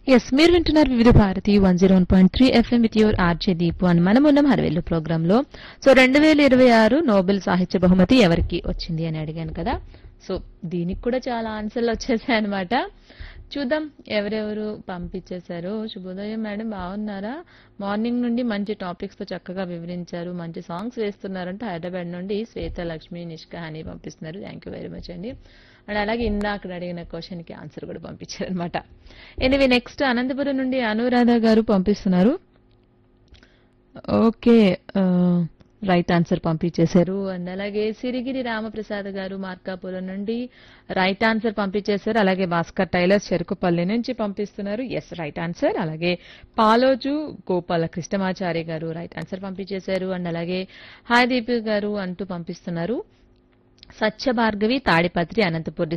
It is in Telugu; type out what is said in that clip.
ఎస్ మీరు వింటున్నారు Vividh Bharati one zero one point three FM with your RJ Deepu అని మనం ఉన్నాం హరవేలు ప్రోగ్రామ్ లో సో రెండు వేల ఇరవై ఆరు నోబెల్ సాహిత్య బహుమతి ఎవరికి వచ్చింది అని అడిగాను కదా సో దీనికి కూడా చాలా ఆన్సర్లు వచ్చేసాయి అనమాట చూద్దాం ఎవరెవరు పంపించేశారు శుభోదయం మేడం బాగున్నారా మార్నింగ్ నుండి మంచి టాపిక్స్ తో చక్కగా వివరించారు మంచి సాంగ్స్ వేస్తున్నారంటే హైదరాబాద్ నుండి శ్వేత లక్ష్మి నిష్కా అని పంపిస్తున్నారు థ్యాంక్ యూ వెరీ మచ్ అండి అండ్ అలాగే ఇందాక అడిగిన క్వశ్చన్ కి ఆన్సర్ కూడా పంపించారు అనమాట ఎనివే నెక్స్ట్ అనంతపురం నుండి అనురాధ గారు పంపిస్తున్నారు ఓకే రైట్ ఆన్సర్ పంపించేశారు అండ్ అలాగే సిరిగిరి రామప్రసాద్ గారు మార్కాపురం నుండి రైట్ ఆన్సర్ పంపించేశారు అలాగే భాస్కర్ టైలర్ చెరుకుపల్లి నుంచి పంపిస్తున్నారు ఎస్ రైట్ ఆన్సర్ అలాగే పాలోజు గోపాల కృష్ణమాచారి గారు రైట్ ఆన్సర్ పంపించేశారు అండ్ అలాగే హాయ్ దీపి గారు అంటూ పంపిస్తున్నారు సత్య భార్గవి తాడిపత్రి అనంతపూర్